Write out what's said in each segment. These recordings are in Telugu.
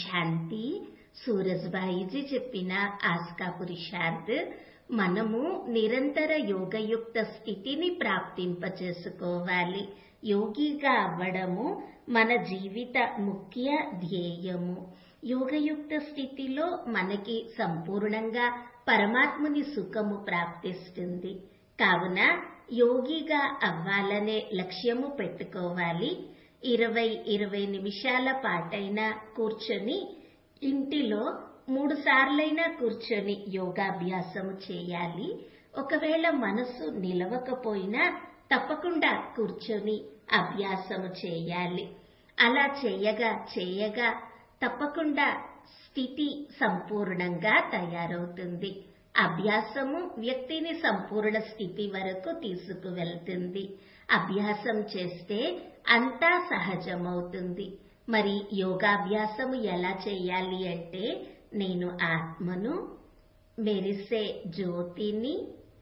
శాంతి సూరజ్బాయిజీ చెప్పిన ఆస్కా పురుషార్థ్ మనము నిరంతర యోగయుక్త స్థితిని ప్రాప్తింపచేసుకోవాలి యోగిగా అవ్వడము మన జీవిత ముఖ్య ధ్యేయము యోగయుక్త స్థితిలో మనకి సంపూర్ణంగా పరమాత్ముని సుఖము ప్రాప్తిస్తుంది కావున యోగిగా అవ్వాలనే లక్ష్యము పెట్టుకోవాలి ఇరవై ఇరవై నిమిషాల పాటైనా కూర్చొని ఇంటిలో మూడు సార్లైనా కూర్చొని యోగాభ్యాసము చేయాలి ఒకవేళ మనసు నిలవకపోయినా తప్పకుండా కూర్చొని అభ్యాసము చేయాలి అలా చేయగా చేయగా తప్పకుండా స్థితి సంపూర్ణంగా తయారవుతుంది అభ్యాసము వ్యక్తిని సంపూర్ణ స్థితి వరకు తీసుకువెళ్తుంది అభ్యాసం చేస్తే అంతా సహజమవుతుంది మరి యోగాభ్యాసము ఎలా చేయాలి అంటే నేను ఆత్మను మెరిసే జ్యోతిని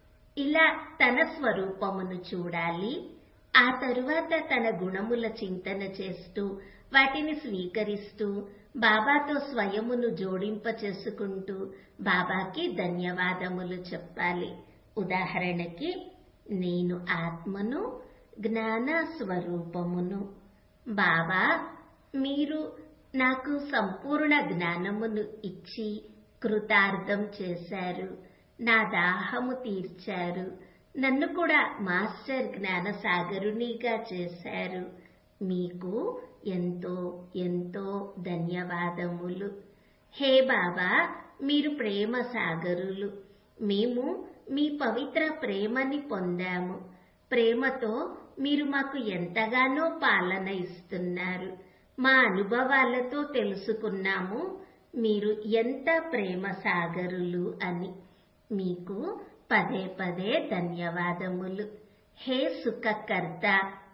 ఇలా తన స్వరూపమును చూడాలి ఆ తరువాత తన గుణముల చింతన చేస్తూ వాటిని స్వీకరిస్తూ బాబాతో స్వయమును జోడింప చేసుకుంటూ బాబాకి ధన్యవాదములు చెప్పాలి ఉదాహరణకి నేను ఆత్మను జ్ఞాన స్వరూపమును బాబా మీరు నాకు సంపూర్ణ జ్ఞానమును ఇచ్చి కృతార్థం చేశారు నా దాహము తీర్చారు నన్ను కూడా మాస్టర్ జ్ఞాన సాగరునిగా చేశారు మీకు ఎంతో ఎంతో ధన్యవాదములు హే బాబా మీరు ప్రేమ సాగరులు మేము మీ పవిత్ర ప్రేమని పొందాము ప్రేమతో మీరు మాకు ఎంతగానో పాలన ఇస్తున్నారు మా అనుభవాలతో తెలుసుకున్నాము మీరు ఎంత ప్రేమ సాగరులు అని మీకు పదే పదే ధన్యవాదములు హే సుఖకర్త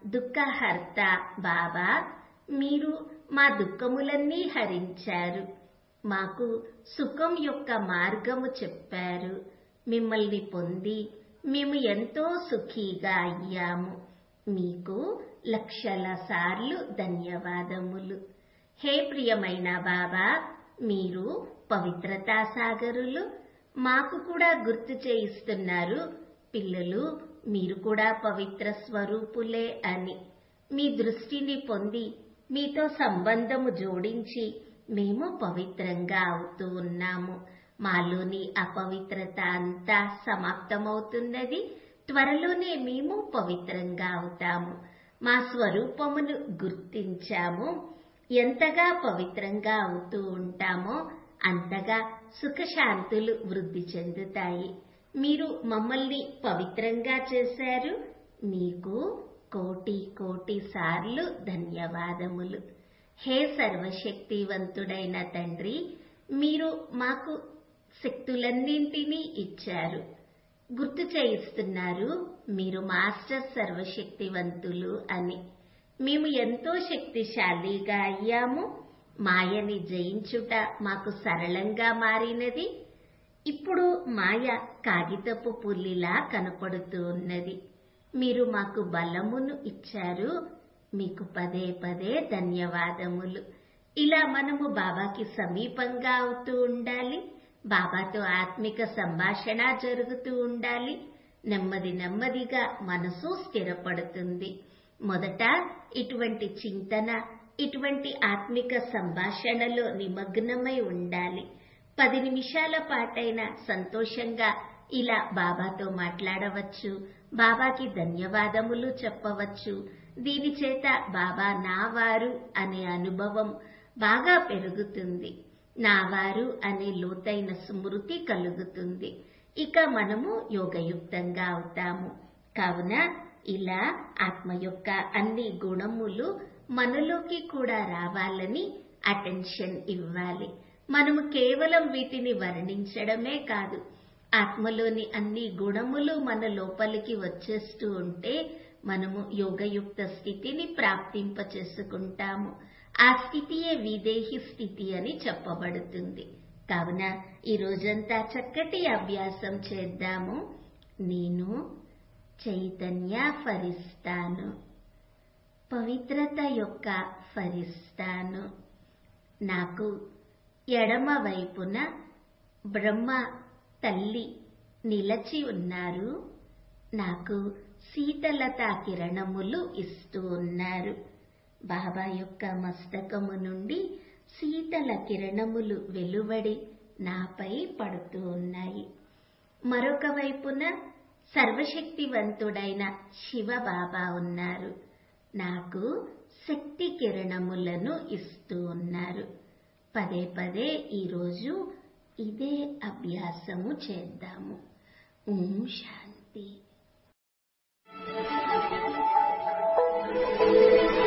దుఃఖహర్త బాబా మీరు మా దుఃఖములన్నీ హరించారు మాకు సుఖం యొక్క మార్గము చెప్పారు మిమ్మల్ని పొంది మేము ఎంతో సుఖీగా అయ్యాము మీకు లక్షల సార్లు ధన్యవాదములు హే ప్రియమైన బాబా మీరు పవిత్రతా సాగరులు మాకు కూడా గుర్తు చేయిస్తున్నారు పిల్లలు మీరు కూడా పవిత్ర స్వరూపులే అని మీ దృష్టిని పొంది మీతో సంబంధము జోడించి మేము పవిత్రంగా అవుతూ ఉన్నాము మాలోని అపవిత్రత అంతా సమాప్తమవుతున్నది త్వరలోనే మేము పవిత్రంగా అవుతాము మా స్వరూపమును గుర్తించాము ఎంతగా పవిత్రంగా అవుతూ ఉంటామో అంతగా సుఖశాంతులు వృద్ధి చెందుతాయి మీరు మమ్మల్ని పవిత్రంగా చేశారు మీకు కోటి కోటి సార్లు ధన్యవాదములు హే సర్వశక్తివంతుడైన తండ్రి మీరు మాకు శక్తులన్నింటినీ ఇచ్చారు గుర్తు చేయిస్తున్నారు మీరు మాస్టర్ సర్వశక్తివంతులు అని మేము ఎంతో శక్తిశాలిగా అయ్యాము మాయని జయించుట మాకు సరళంగా మారినది ఇప్పుడు మాయ కాగితపు పుల్లిలా కనపడుతూ ఉన్నది మీరు మాకు బలమును ఇచ్చారు మీకు పదే పదే ధన్యవాదములు ఇలా మనము బాబాకి సమీపంగా అవుతూ ఉండాలి బాబాతో ఆత్మిక సంభాషణ జరుగుతూ ఉండాలి నెమ్మది నెమ్మదిగా మనసు స్థిరపడుతుంది మొదట ఇటువంటి చింతన ఇటువంటి ఆత్మిక సంభాషణలో నిమగ్నమై ఉండాలి పది నిమిషాల పాటైనా సంతోషంగా ఇలా బాబాతో మాట్లాడవచ్చు బాబాకి ధన్యవాదములు చెప్పవచ్చు దీని చేత బాబా నావారు అనే అనుభవం బాగా పెరుగుతుంది నావారు అనే లోతైన స్మృతి కలుగుతుంది ఇక మనము యోగయుక్తంగా అవుతాము కావున ఇలా ఆత్మ యొక్క అన్ని గుణములు మనలోకి కూడా రావాలని అటెన్షన్ ఇవ్వాలి మనము కేవలం వీటిని వర్ణించడమే కాదు ఆత్మలోని అన్ని గుణములు మన లోపలికి వచ్చేస్తూ ఉంటే మనము యోగయుక్త స్థితిని ప్రాప్తింప చేసుకుంటాము ఆ స్థితియే విదేహి స్థితి అని చెప్పబడుతుంది కావున ఈ రోజంతా చక్కటి అభ్యాసం చేద్దాము నేను చైతన్య ఫరిస్తాను పవిత్రత యొక్క ఫరిస్తాను నాకు ఎడమ వైపున బ్రహ్మ తల్లి నిలచి ఉన్నారు నాకు శీతలత కిరణములు ఇస్తూ ఉన్నారు బాబా యొక్క మస్తకము నుండి శీతల కిరణములు వెలువడి నాపై పడుతూ ఉన్నాయి మరొక వైపున సర్వశక్తివంతుడైన శివ బాబా ఉన్నారు నాకు శక్తి కిరణములను ఇస్తూ ఉన్నారు పదే పదే ఈరోజు ఇదే అభ్యాసము చేద్దాము ఓం శాంతి